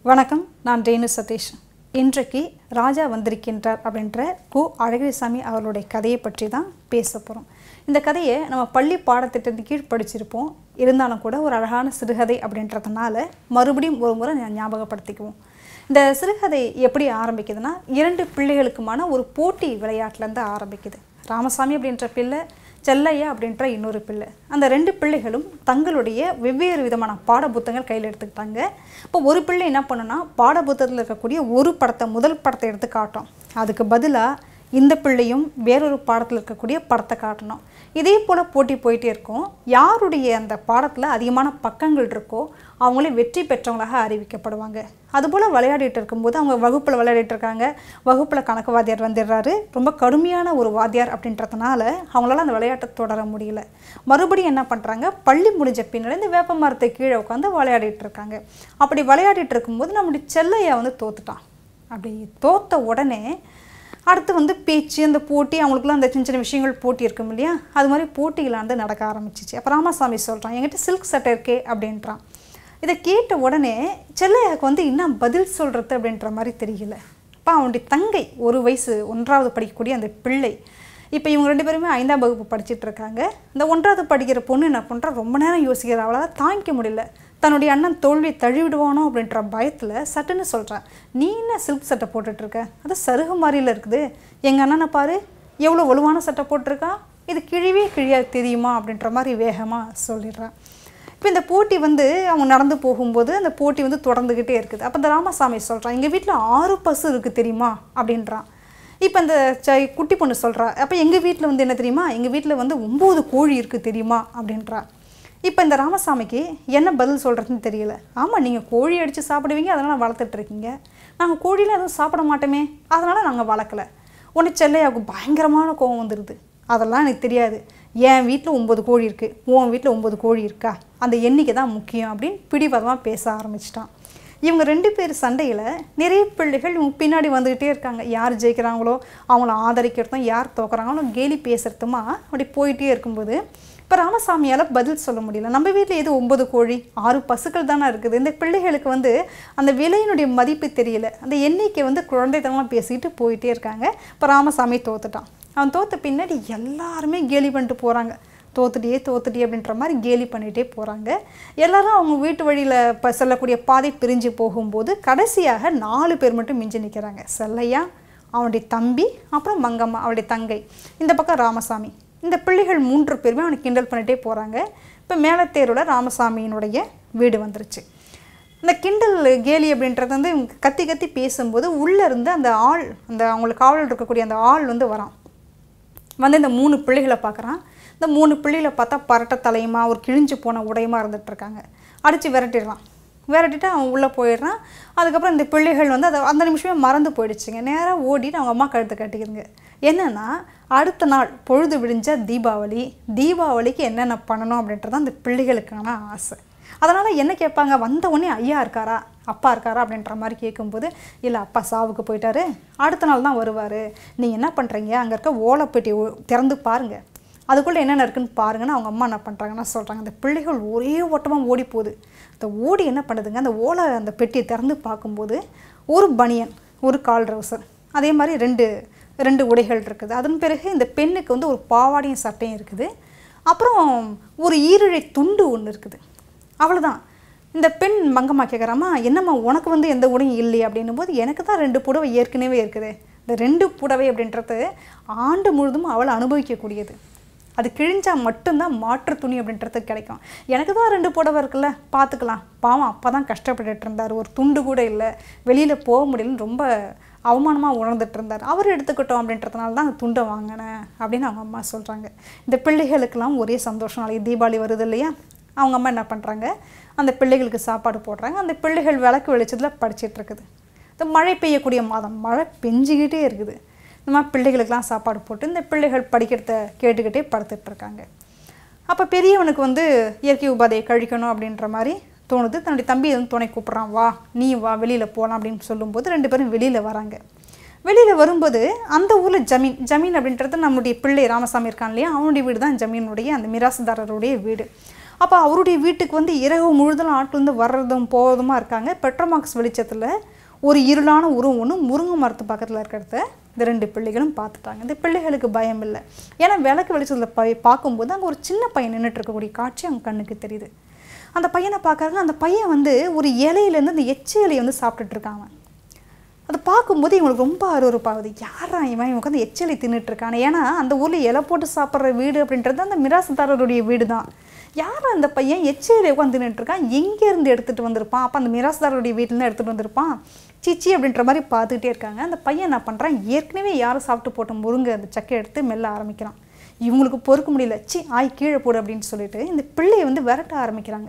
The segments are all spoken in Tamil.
வணக்கம் நான் ரேணு சதீஷ் இன்றைக்கு ராஜா வந்திருக்கின்றார் அப்படின்ற கு அழகிரிசாமி அவர்களுடைய கதையை பற்றி தான் பேச போகிறோம் இந்த கதையை நம்ம பள்ளி பாடத்திட்டத்தின் கீழ் படிச்சிருப்போம் இருந்தாலும் கூட ஒரு அழகான சிறுகதை அப்படின்றதுனால மறுபடியும் ஒரு முறை ஞா- ஞாபகப்படுத்திக்குவோம் இந்த சிறுகதை எப்படி ஆரம்பிக்குதுன்னா இரண்டு பிள்ளைகளுக்குமான ஒரு போட்டி விளையாட்டுலேருந்து ஆரம்பிக்குது ராமசாமி அப்படின்ற பிள்ளை செல்லையா அப்படின்ற இன்னொரு பிள்ளை அந்த ரெண்டு பிள்ளைகளும் தங்களுடைய வெவ்வேறு விதமான பாட புத்தகங்கள் கையில் எடுத்துக்கிட்டாங்க இப்போ ஒரு பிள்ளை என்ன பண்ணுன்னா பாட புத்தகத்தில் இருக்கக்கூடிய ஒரு படத்தை முதல் படத்தை எடுத்து காட்டும் அதுக்கு பதிலாக இந்த பிள்ளையும் வேறொரு பாடத்தில் இருக்கக்கூடிய படத்தை காட்டணும் இதே போல் போட்டி போயிட்டே இருக்கும் யாருடைய அந்த பாடத்தில் அதிகமான பக்கங்கள் இருக்கோ அவங்களே வெற்றி பெற்றவங்களாக அறிவிக்கப்படுவாங்க அதுபோல் விளையாடிட்டு இருக்கும்போது அவங்க வகுப்பில் விளையாடிட்டு இருக்காங்க வகுப்பில் கணக்கு வாத்தியார் வந்துடுறாரு ரொம்ப கடுமையான ஒரு வாத்தியார் அப்படின்றதுனால அவங்களால அந்த விளையாட்டை தொடர முடியல மறுபடியும் என்ன பண்ணுறாங்க பள்ளி முடிஞ்ச பின்னாடி இந்த வேப்ப மரத்தை கீழே உட்காந்து விளையாடிட்டு இருக்காங்க அப்படி விளையாடிட்டு இருக்கும்போது நம்முடைய செல்லையா வந்து தோத்துட்டான் அப்படி தோத்த உடனே அடுத்து வந்து பேச்சு அந்த போட்டி அவங்களுக்குலாம் அந்த சின்ன சின்ன விஷயங்கள் போட்டி இருக்கும் இல்லையா அது மாதிரி போட்டிகள் வந்து நடக்க ஆரம்பிச்சிச்சு அப்போ ராமசாமி சொல்கிறான் என்கிட்ட சில்க் சட்டை இருக்கே அப்படின்றான் இதை கேட்ட உடனே செல்லையாக்கு வந்து இன்னும் பதில் சொல்கிறது அப்படின்ற மாதிரி தெரியல அப்போ அவனுடைய தங்கை ஒரு வயசு ஒன்றாவது படிக்கக்கூடிய அந்த பிள்ளை இப்போ இவங்க ரெண்டு பேருமே ஐந்தாம் வகுப்பு படிச்சிட்டு இருக்காங்க இந்த ஒன்றாவது படிக்கிற பொண்ணு என்ன பண்ணுறா ரொம்ப நேரம் யோசிக்கிறா அவளால் தாங்கிக்க முடியல தன்னுடைய அண்ணன் தோல்வி தழுவிடுவானோ அப்படின்ற பயத்தில் சட்டுன்னு சொல்கிறான் நீ என்ன சில்க் சட்டை போட்டுட்டு இருக்க அது சருகு மாதிரில இருக்குது எங்கள் அண்ணனை பாரு எவ்வளோ வலுவான சட்டை போட்டிருக்கான் இது கிழிவே கிழியாது தெரியுமா அப்படின்ற மாதிரி வேகமாக சொல்லிடுறான் இப்போ இந்த போட்டி வந்து அவங்க நடந்து போகும்போது அந்த போட்டி வந்து தொடர்ந்துக்கிட்டே இருக்குது அப்போ இந்த ராமசாமி சொல்கிறான் எங்கள் வீட்டில் ஆறு பசு இருக்குது தெரியுமா அப்படின்றான் இப்போ இந்த ச குட்டி பொண்ணு சொல்கிறா அப்போ எங்கள் வீட்டில் வந்து என்ன தெரியுமா எங்கள் வீட்டில் வந்து ஒம்பது கோழி இருக்குது தெரியுமா அப்படின்றா இப்போ இந்த ராமசாமிக்கு என்ன பதில் சொல்கிறதுன்னு தெரியல ஆமாம் நீங்கள் கோழி அடித்து சாப்பிடுவீங்க அதனால் வளர்த்துட்டு இருக்கீங்க நாங்கள் கோழிலாம் எதுவும் சாப்பிட மாட்டோமே அதனால் நாங்கள் வளர்க்கல உடனே செல்லையாவுக்கு பயங்கரமான கோவம் வந்துடுது அதெல்லாம் எனக்கு தெரியாது என் வீட்டில் ஒம்பது கோழி இருக்குது உன் வீட்டில் ஒம்பது கோழி இருக்கா அந்த எண்ணிக்கை தான் முக்கியம் அப்படின்னு பிடிவாதமாக பேச ஆரம்பிச்சிட்டான் இவங்க ரெண்டு பேர் சண்டையில் நிறைய பிள்ளைகள் இவங்க பின்னாடி வந்துக்கிட்டே இருக்காங்க யார் ஜெயிக்கிறாங்களோ அவங்கள ஆதரிக்கிறதும் யார் தோக்குறாங்களோ கேலி பேசுகிறதுமா அப்படி போயிட்டே இருக்கும்போது இப்போ ராமசாமியால் பதில் சொல்ல முடியல நம்ம வீட்டில் எது ஒம்பது கோழி ஆறு பசுக்கள் தானே இருக்குது இந்த பிள்ளைகளுக்கு வந்து அந்த விலையினுடைய மதிப்பு தெரியல அந்த எண்ணிக்கை வந்து குழந்தைத்தனமாக பேசிட்டு போயிட்டே இருக்காங்க இப்போ ராமசாமி தோத்துட்டான் அவன் தோத்த பின்னாடி எல்லாருமே கேலி பண்ணிட்டு போகிறாங்க தோத்துட்டியே தோத்துட்டியே அப்படின்ற மாதிரி கேலி பண்ணிகிட்டே போகிறாங்க எல்லாரும் அவங்க வீட்டு வழியில் இப்போ செல்லக்கூடிய பாதை பிரிஞ்சு போகும்போது கடைசியாக நாலு பேர் மட்டும் மிஞ்சி நிற்கிறாங்க செல்லையா அவனுடைய தம்பி அப்புறம் மங்கம்மா அவளுடைய தங்கை இந்த பக்கம் ராமசாமி இந்த பிள்ளைகள் மூன்று பேருமே அவனை கிண்டல் பண்ணிகிட்டே போகிறாங்க இப்போ மேலத்தேரோட ராமசாமியினுடைய வீடு வந்துருச்சு இந்த கிண்டல் கேலி அப்படின்றது வந்து இவங்க கத்தி கத்தி பேசும்போது உள்ளே இருந்து அந்த ஆள் அந்த அவங்களுக்கு காவல் இருக்கக்கூடிய அந்த ஆள் வந்து வரான் வந்து இந்த மூணு பிள்ளைகளை பார்க்குறான் இந்த மூணு பிள்ளைகளை பார்த்தா பரட்ட தலையுமா ஒரு கிழிஞ்சு போன உடையுமா இருந்துட்டு இருக்காங்க அடித்து விரட்டிடுறான் விரட்டிட்டு அவன் உள்ளே போயிடுறான் அதுக்கப்புறம் இந்த பிள்ளைகள் வந்து அதை அந்த நிமிஷமே மறந்து போயிடுச்சுங்க நேராக ஓடிட்டு அவங்க அம்மா கழுத்தை கட்டிக்குதுங்க என்னென்னா அடுத்த நாள் பொழுது விடிஞ்ச தீபாவளி தீபாவளிக்கு என்னென்ன பண்ணணும் அப்படின்றது அந்த பிள்ளைகளுக்கான ஆசை அதனால் என்ன கேட்பாங்க வந்த உடனே ஐயா இருக்காரா அப்பா இருக்காரா அப்படின்ற மாதிரி கேட்கும்போது இல்லை அப்பா சாவுக்கு போயிட்டாரு அடுத்த நாள் தான் வருவார் நீங்கள் என்ன பண்ணுறீங்க அங்கே இருக்க ஓலைப்பெட்டி ஒ- திறந்து பாருங்கள் அதுக்குள்ளே என்னென்ன இருக்குன்னு பாருங்கன்னு அவங்க அம்மா என்ன பண்ணுறாங்கன்னா சொல்கிறாங்க அந்த பிள்ளைகள் ஒரே ஓட்டமாக ஓடி போகுது அந்த ஓடி என்ன பண்ணுதுங்க அந்த ஓலை அந்த பெட்டியை திறந்து பார்க்கும்போது ஒரு பனியன் ஒரு கால் ட்ரௌசர் அதே மாதிரி ரெண்டு ரெண்டு உடைகள் இருக்குது அதன் பிறகு இந்த பெண்ணுக்கு வந்து ஒரு பாவாடையும் சட்டையும் இருக்குது அப்புறம் ஒரு ஈரழை துண்டு ஒன்று இருக்குது அவ்வளோதான் இந்த பெண் மங்கம்மா கேட்குறாம்மா என்னம்மா உனக்கு வந்து எந்த உடையும் இல்லையே அப்படின்னும் போது எனக்கு தான் ரெண்டு புடவை ஏற்கனவே இருக்குது இந்த ரெண்டு புடவை அப்படின்றது ஆண்டு முழுதும் அவள் அனுபவிக்கக்கூடியது அது கிழிஞ்சா மட்டும்தான் மாற்று துணி அப்படின்றது கிடைக்கும் எனக்கு தான் ரெண்டு புடவை இருக்குல்ல பார்த்துக்கலாம் பாவம் அப்போ தான் கஷ்டப்பட்டுட்டு இருந்தார் ஒரு துண்டு கூட இல்லை வெளியில் போக முடியலன்னு ரொம்ப அவமானமாக உணர்ந்துட்டு இருந்தார் அவர் எடுத்துக்கிட்டோம் அப்படின்றதுனால தான் அந்த துண்டை வாங்கினேன் அப்படின்னு அவங்க அம்மா சொல்கிறாங்க இந்த பிள்ளைகளுக்கெல்லாம் ஒரே சந்தோஷம் நாளைக்கு தீபாவளி வருது இல்லையா அவங்க அம்மா என்ன பண்ணுறாங்க அந்த பிள்ளைகளுக்கு சாப்பாடு போடுறாங்க அந்த பிள்ளைகள் விளக்கு வெளிச்சத்தில் படிச்சிட்டு இருக்குது இந்த மழை பெய்யக்கூடிய மாதம் மழை பெஞ்சிக்கிட்டே இருக்குது இந்த மாதிரி பிள்ளைகளுக்கெல்லாம் சாப்பாடு போட்டு இந்த பிள்ளைகள் படிக்கிறத கேட்டுக்கிட்டே படுத்துட்டு இருக்காங்க அப்போ பெரியவனுக்கு வந்து இயற்கை உபாதையை கழிக்கணும் அப்படின்ற மாதிரி தோணுது தன்னுடைய தம்பி வந்து துணை கூப்பிட்றான் வா நீ வா வெளியில் போகலாம் அப்படின்னு சொல்லும்போது ரெண்டு பேரும் வெளியில் வராங்க வெளியில் வரும்போது அந்த ஊரில் ஜமீன் ஜமீன் அப்படின்றது நம்முடைய பிள்ளை ராமசாமி இருக்கான் இல்லையா அவனுடைய வீடு தான் ஜமீனுடைய அந்த மிராசுதாரருடைய வீடு அப்போ அவருடைய வீட்டுக்கு வந்து இரவு முழுதலும் ஆட்கள் வந்து வர்றதும் போகிறதுமா இருக்காங்க பெட்ரோமாக்ஸ் வெளிச்சத்தில் ஒரு இருளான உருவம் ஒன்று முருங்கை மரத்து பக்கத்தில் இருக்கிறத இந்த ரெண்டு பிள்ளைகளும் பார்த்துட்டாங்க இந்த பிள்ளைகளுக்கு பயம் இல்லை ஏன்னா விளக்கு வெளிச்சத்தில் போய் பார்க்கும்போது அங்கே ஒரு சின்ன பையன் நின்றுட்டு இருக்கக்கூடிய காட்சி அவங்க கண்ணுக்கு தெரியுது அந்த பையனை பார்க்கறாங்க அந்த பையன் வந்து ஒரு இலையிலேருந்து அந்த எச்சி இலையை வந்து சாப்பிட்டுட்டு இருக்காங்க அதை பார்க்கும்போது இவங்களுக்கு ரொம்ப அருவருப்பாகுது யாரா இவன் இவன் உட்காந்து எச்சலை தின்னுட்டு இருக்கானே ஏன்னா அந்த ஊரில் இலை போட்டு சாப்பிட்ற வீடு அப்படின்றது அந்த மிராசுதாரருடைய வீடு தான் யார் அந்த பையன் எச்சலை உட்காந்து தின்னுட்டு இருக்கான் எங்கேருந்து எடுத்துகிட்டு வந்திருப்பான் அப்போ அந்த மிராசுதாரருடைய வீட்டிலேருந்து எடுத்துகிட்டு வந்திருப்பான் சிச்சி அப்படின்ற மாதிரி பார்த்துக்கிட்டே இருக்காங்க அந்த பையன் என்ன பண்ணுறான் ஏற்கனவே யாரும் சாப்பிட்டு போட்ட முருங்கை அந்த சக்கை எடுத்து மெல்ல ஆரம்பிக்கிறான் இவங்களுக்கு பொறுக்க முடியல சி ஆய் கீழே போடு அப்படின்னு சொல்லிட்டு இந்த பிள்ளையை வந்து விரட்ட ஆரம்பிக்கிறாங்க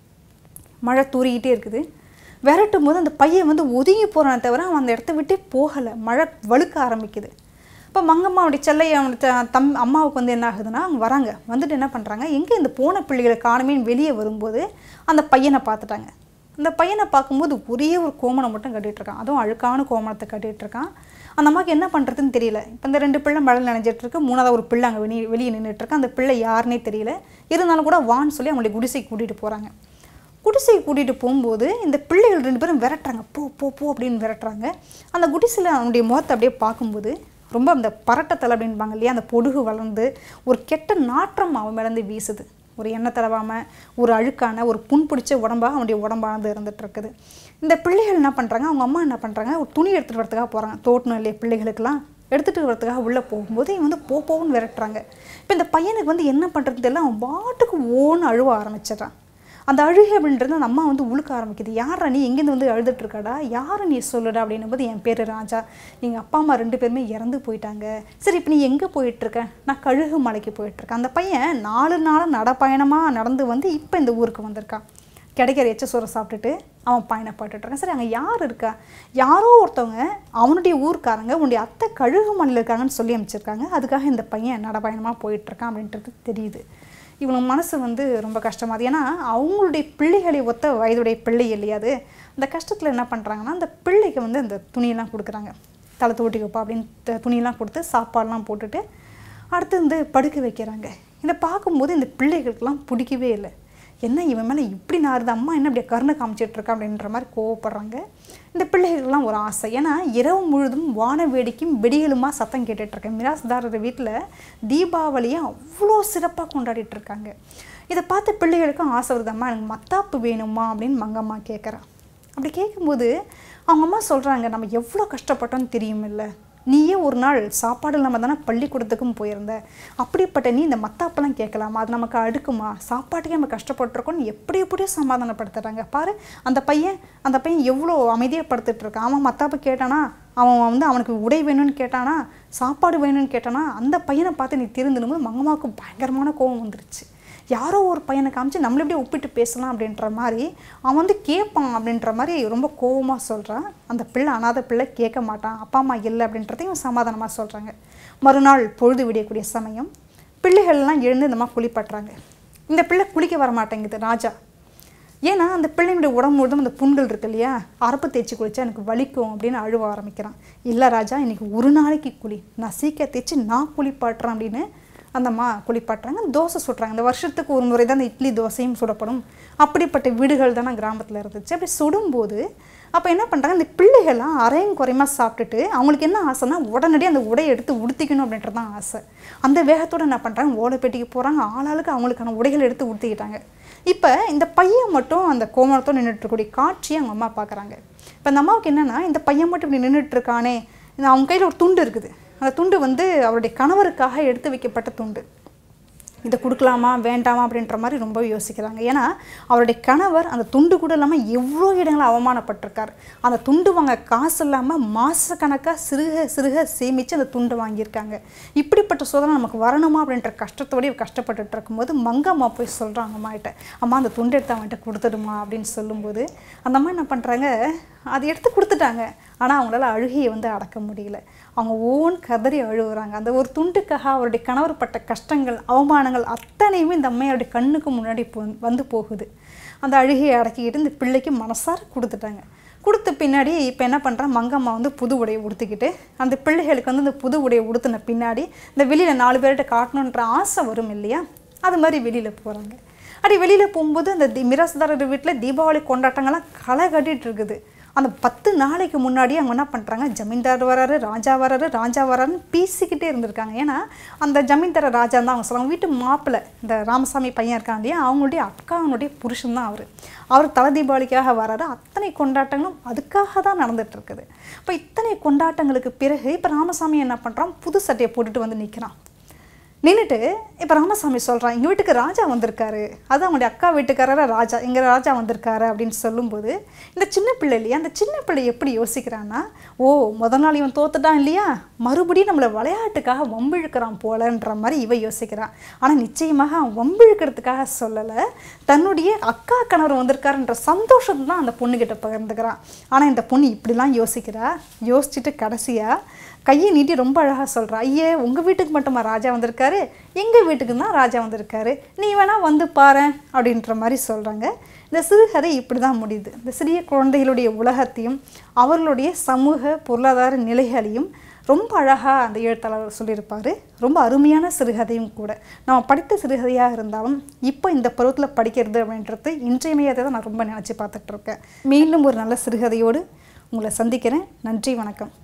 மழை தூறிக்கிட்டே இருக்குது விரட்டும் போது அந்த பையன் வந்து ஒதுங்கி போகிறானே தவிர அவன் அந்த இடத்த விட்டே போகலை மழை வழுக்க ஆரம்பிக்குது இப்போ மங்கம்மாவுடைய செல்லை அவனுடைய த- தம் அம்மாவுக்கு வந்து என்ன ஆகுதுன்னா அவங்க வராங்க வந்துட்டு என்ன பண்ணுறாங்க எங்கே இந்த போன பிள்ளைகளை காணுமேன்னு வெளியே வரும்போது அந்த பையனை பார்த்துட்டாங்க அந்த பையனை பார்க்கும்போது ஒரே ஒரு கோமணம் மட்டும் கட்டிட்டு இருக்கான் அதுவும் அழுக்கான கோமணத்தை கட்டிட்டு இருக்கான் அந்த அம்மாவுக்கு என்ன பண்ணுறதுன்னு தெரியல இப்போ இந்த ரெண்டு பிள்ளை மழை நினைஞ்சிட்டு இருக்கு மூணாவது ஒரு பிள்ளை அங்கே வெளியே வெளியே நின்றுட்டு இருக்கு அந்த பிள்ளை யாருன்னே தெரியல இருந்தாலும் கூட வான்னு சொல்லி அவங்களுடைய குடிசைக்கு கூட்டிகிட்டு போகிறாங்க குடிசை கூட்டிகிட்டு போகும்போது இந்த பிள்ளைகள் ரெண்டு பேரும் விரட்டுறாங்க போ போ போ அப்படின்னு விரட்டுறாங்க அந்த குடிசையில் அவனுடைய முகத்தை அப்படியே பார்க்கும்போது ரொம்ப அந்த பரட்டத்தலை அப்படின்பாங்க இல்லையா அந்த பொடுகு வளர்ந்து ஒரு கெட்ட நாற்றம் அவன் மேலேருந்து வீசுது ஒரு எண்ணெய் தடவாமல் ஒரு அழுக்கான ஒரு புண் பிடிச்ச உடம்பாக அவனுடைய உடம்பானது இருந்துட்டு இருக்குது இந்த பிள்ளைகள் என்ன பண்ணுறாங்க அவங்க அம்மா என்ன பண்ணுறாங்க ஒரு துணி எடுத்துகிட்டு வரதுக்காக போகிறாங்க தோட்டணும் இல்லையா பிள்ளைகளுக்கெல்லாம் எடுத்துகிட்டு வரதுக்காக உள்ளே போகும்போது இவன் வந்து போ போன்னு விரட்டுறாங்க இப்போ இந்த பையனுக்கு வந்து என்ன பண்ணுறது தெரியல அவன் பாட்டுக்கு ஓன்னு அழுவ ஆரம்பிச்சிடுறான் அந்த அழுகை அப்படின்றது அந்த அம்மா வந்து உழுக்க ஆரம்பிக்குது யாரா நீ எங்கேருந்து வந்து அழுதுட்டு இருக்காடா யாரை நீ சொல்லுடா அப்படின்னும் போது என் பேர் ராஜா எங்கள் அப்பா அம்மா ரெண்டு பேருமே இறந்து போயிட்டாங்க சரி இப்போ நீ எங்கே போயிட்டுருக்க நான் கழுகு மலைக்கு போயிட்டுருக்கேன் அந்த பையன் நாலு நாள் நடப்பயணமாக நடந்து வந்து இப்போ இந்த ஊருக்கு வந்திருக்கான் கிடைக்கிற எச்ச சோறை சாப்பிட்டுட்டு அவன் பயணப்பட்டுட்டு இருக்கான் சரி அங்கே யார் இருக்கா யாரோ ஒருத்தவங்க அவனுடைய ஊர்க்காரங்க உன்னுடைய அத்தை கழுகு மலையில் இருக்காங்கன்னு சொல்லி அமைச்சிருக்காங்க அதுக்காக இந்த பையன் நடப்பயணமாக போயிட்டுருக்கான் அப்படின்றது தெரியுது இவனுக்கு மனசு வந்து ரொம்ப கஷ்டமாகுது ஏன்னா அவங்களுடைய பிள்ளைகளை ஒத்த வயதுடைய பிள்ளை இல்லையா அது அந்த கஷ்டத்தில் என்ன பண்ணுறாங்கன்னா அந்த பிள்ளைக்கு வந்து அந்த துணியெல்லாம் கொடுக்குறாங்க தலை தூட்டி வைப்பா அப்படின்னு த- துணியெல்லாம் கொடுத்து சாப்பாடெல்லாம் போட்டுட்டு அடுத்து வந்து படுக்க வைக்கிறாங்க இதை பார்க்கும்போது இந்த பிள்ளைகளுக்கெல்லாம் பிடிக்கவே இல்லை என்ன இவன் மேலே இப்படி நாருது அம்மா என்ன இப்படி கருணை காமிச்சிட்டு இருக்கா அப்படின்ற மாதிரி கோவப்படுறாங்க இந்த பிள்ளைகளுக்கெல்லாம் ஒரு ஆசை ஏன்னா இரவு முழுதும் வான வேடிக்கையும் வெடிகளுமா சத்தம் கேட்டுட்டு இருக்கேன் மிராஸ்தாரர் வீட்டில் தீபாவளியை அவ்வளோ சிறப்பாக கொண்டாடிட்டு இருக்காங்க இதை பார்த்த பிள்ளைகளுக்கும் ஆசை வருது அம்மா எனக்கு மத்தாப்பு வேணுமா அப்படின்னு மங்கம்மா கேட்குறான் அப்படி கேட்கும்போது அவங்க அம்மா சொல்கிறாங்க நம்ம எவ்வளோ கஷ்டப்பட்டோம்னு தெரியுமில்ல நீயே ஒரு நாள் சாப்பாடு இல்லாமல் தானே பள்ளிக்கூடத்துக்கும் போயிருந்த அப்படிப்பட்ட நீ இந்த மத்தாப்பெல்லாம் கேட்கலாமா அது நமக்கு அடுக்குமா சாப்பாட்டுக்கே நம்ம கஷ்டப்பட்டிருக்கோம்னு எப்படி எப்படியோ சமாதானப்படுத்துறாங்க பாரு அந்த பையன் அந்த பையன் எவ்வளோ அமைதியாக படுத்துட்டு இருக்கான் அவன் மத்தாப்பு கேட்டானா அவன் வந்து அவனுக்கு உடை வேணும்னு கேட்டானா சாப்பாடு வேணும்னு கேட்டானா அந்த பையனை பார்த்து நீ திருந்தணும்போது மங்கம்மாவுக்கு பயங்கரமான கோபம் வந்துருச்சு யாரோ ஒரு பையனை காமிச்சு நம்மள எப்படியே ஒப்பிட்டு பேசலாம் அப்படின்ற மாதிரி அவன் வந்து கேட்பான் அப்படின்ற மாதிரி ரொம்ப கோவமாக சொல்கிறான் அந்த பிள்ளை அனாதை பிள்ளை கேட்க மாட்டான் அப்பா அம்மா இல்லை அப்படின்றதையும் சமாதானமாக சொல்கிறாங்க மறுநாள் பொழுது விடியக்கூடிய சமயம் பிள்ளைகள்லாம் எழுந்து இந்த மாதிரி குளிப்பட்டுறாங்க இந்த பிள்ளை குளிக்க வர மாட்டேங்குது ராஜா ஏன்னா அந்த பிள்ளைங்களுடைய உடம்பு முழுதும் அந்த புண்கள் இருக்கு இல்லையா அரப்பு தேய்ச்சி குளிச்சா எனக்கு வலிக்கும் அப்படின்னு அழுவ ஆரம்பிக்கிறான் இல்லை ராஜா இன்னைக்கு ஒரு நாளைக்கு குளி நான் சீக்கிரம் தேய்ச்சி நான் குளிப்பாட்டுறேன் அப்படின்னு அந்த அம்மா குளிப்பாட்டுறாங்க தோசை சுடுறாங்க இந்த வருஷத்துக்கு ஒரு முறை தான் அந்த இட்லி தோசையும் சுடப்படும் அப்படிப்பட்ட வீடுகள் தானே கிராமத்தில் இருந்துச்சு அப்படி சுடும்போது அப்போ என்ன பண்ணுறாங்க இந்த பிள்ளைகள்லாம் அரையும் குறையுமா சாப்பிட்டுட்டு அவங்களுக்கு என்ன ஆசைன்னா உடனடியாக அந்த உடையை எடுத்து உடுத்திக்கணும் அப்படின்றது தான் ஆசை அந்த வேகத்தோடு என்ன பண்ணுறாங்க ஓலைப்பெட்டிக்கு போகிறாங்க ஆளாளுக்கு அவங்களுக்கான உடைகள் எடுத்து உடுத்திக்கிட்டாங்க இப்போ இந்த பையன் மட்டும் அந்த கோமணத்தோடு நின்றுட்டு இருக்கக்கூடிய காட்சியை அவங்க அம்மா பார்க்குறாங்க இப்போ அந்த அம்மாவுக்கு என்னென்னா இந்த பையன் மட்டும் இப்படி நின்றுட்டு இருக்கானே இந்த அவங்க கையில் ஒரு துண்டு இருக்குது அந்த துண்டு வந்து அவருடைய கணவருக்காக எடுத்து வைக்கப்பட்ட துண்டு இதை கொடுக்கலாமா வேண்டாமா அப்படின்ற மாதிரி ரொம்ப யோசிக்கிறாங்க ஏன்னா அவருடைய கணவர் அந்த துண்டு கூட இல்லாமல் எவ்வளோ இடங்களை அவமானப்பட்டிருக்கார் அந்த துண்டு வாங்க காசு இல்லாமல் மாதக்கணக்காக சிறுக சிறுக சேமித்து அந்த துண்டு வாங்கியிருக்காங்க இப்படிப்பட்ட சோதனை நமக்கு வரணுமா அப்படின்ற கஷ்டத்தோடய கஷ்டப்பட்டுட்டு இருக்கும்போது மங்கம்மா போய் சொல்கிறாங்க அம்மாகிட்ட அம்மா அந்த துண்டு எடுத்து அவன்கிட்ட கொடுத்துடுமா அப்படின்னு சொல்லும்போது அந்த அம்மா என்ன பண்ணுறாங்க அதை எடுத்து கொடுத்துட்டாங்க ஆனால் அவங்களால அழுகையை வந்து அடக்க முடியல அவங்க ஓன் கதறி அழுகுறாங்க அந்த ஒரு துண்டுக்காக அவருடைய கணவர் பட்ட கஷ்டங்கள் அவமானங்கள் அத்தனையுமே இந்த அம்மையோடைய கண்ணுக்கு முன்னாடி போ- வந்து போகுது அந்த அழுகையை அடக்கிக்கிட்டு இந்த பிள்ளைக்கு மனசார கொடுத்துட்டாங்க கொடுத்த பின்னாடி இப்போ என்ன பண்ணுறான் மங்கம்மா வந்து புது உடையை உடுத்திக்கிட்டு அந்த பிள்ளைகளுக்கு வந்து இந்த புது உடையை உடுத்தின பின்னாடி இந்த வெளியில் நாலு பேர்கிட்ட காட்டணுன்ற ஆசை வரும் இல்லையா அது மாதிரி வெளியில் போகிறாங்க அப்படி வெளியில் போகும்போது அந்த தி- மிராஸ்தாரர் வீட்டில் தீபாவளி கொண்டாட்டங்கள்லாம் களை கட்டிட்டு இருக்குது அந்த பத்து நாளைக்கு முன்னாடி அவங்க என்ன பண்ணுறாங்க ஜமீன்தார் வராரு ராஜா வராரு ராஜா வராருன்னு பேசிக்கிட்டே இருந்திருக்காங்க ஏன்னா அந்த ஜமீன்தார ராஜா தான் அவங்க சொல்லுவாங்க வீட்டு மாப்பிள்ளை இந்த ராமசாமி பையன் இருக்காங்க இல்லையா அவங்களுடைய அக்காவனுடைய புருஷன் தான் அவர் அவர் தலை தீபாவளிக்காக வராரு அத்தனை கொண்டாட்டங்களும் அதுக்காக தான் நடந்துட்டு இருக்குது இப்போ இத்தனை கொண்டாட்டங்களுக்கு பிறகு இப்போ ராமசாமி என்ன பண்ணுறான் புது சட்டையை போட்டுட்டு வந்து நிற்கிறான் நின்றுட்டு இப்போ ராமசாமி சொல்கிறான் எங்கள் வீட்டுக்கு ராஜா வந்திருக்காரு அது அவங்களுடைய அக்கா வீட்டுக்காரர ராஜா எங்கள் ராஜா வந்திருக்காரு அப்படின்னு சொல்லும்போது இந்த சின்ன பிள்ளை இல்லையா அந்த சின்ன பிள்ளை எப்படி யோசிக்கிறான்னா ஓ முத நாள் இவன் தோத்துட்டான் இல்லையா மறுபடியும் நம்மளை விளையாட்டுக்காக வம்பிழுக்கிறான் போலன்ற மாதிரி இவ யோசிக்கிறான் ஆனால் நிச்சயமாக அவன் வம்பிழுக்கிறதுக்காக சொல்லலை தன்னுடைய அக்கா கணவர் வந்திருக்காருன்ற சந்தோஷம் தான் அந்த பொண்ணுக்கிட்ட பகிர்ந்துக்கிறான் ஆனால் இந்த பொண்ணு இப்படிலாம் யோசிக்கிறா யோசிச்சுட்டு கடைசியாக கையை நீட்டி ரொம்ப அழகாக சொல்கிறா ஐயே உங்கள் வீட்டுக்கு மட்டுமா ராஜா வந்திருக்காரு எங்கள் வீட்டுக்கு தான் ராஜா வந்திருக்காரு நீ வேணா வந்து பாரேன் அப்படின்ற மாதிரி சொல்கிறாங்க இந்த சிறுகதை இப்படி தான் முடியுது இந்த சிறிய குழந்தைகளுடைய உலகத்தையும் அவர்களுடைய சமூக பொருளாதார நிலைகளையும் ரொம்ப அழகாக அந்த எழுத்தாளர் சொல்லியிருப்பார் ரொம்ப அருமையான சிறுகதையும் கூட நம்ம படித்த சிறுகதையாக இருந்தாலும் இப்போ இந்த பருவத்தில் படிக்கிறது அப்படின்றது இன்றியமையாததை தான் நான் ரொம்ப நினச்சி பார்த்துட்ருக்கேன் மீண்டும் ஒரு நல்ல சிறுகதையோடு உங்களை சந்திக்கிறேன் நன்றி வணக்கம்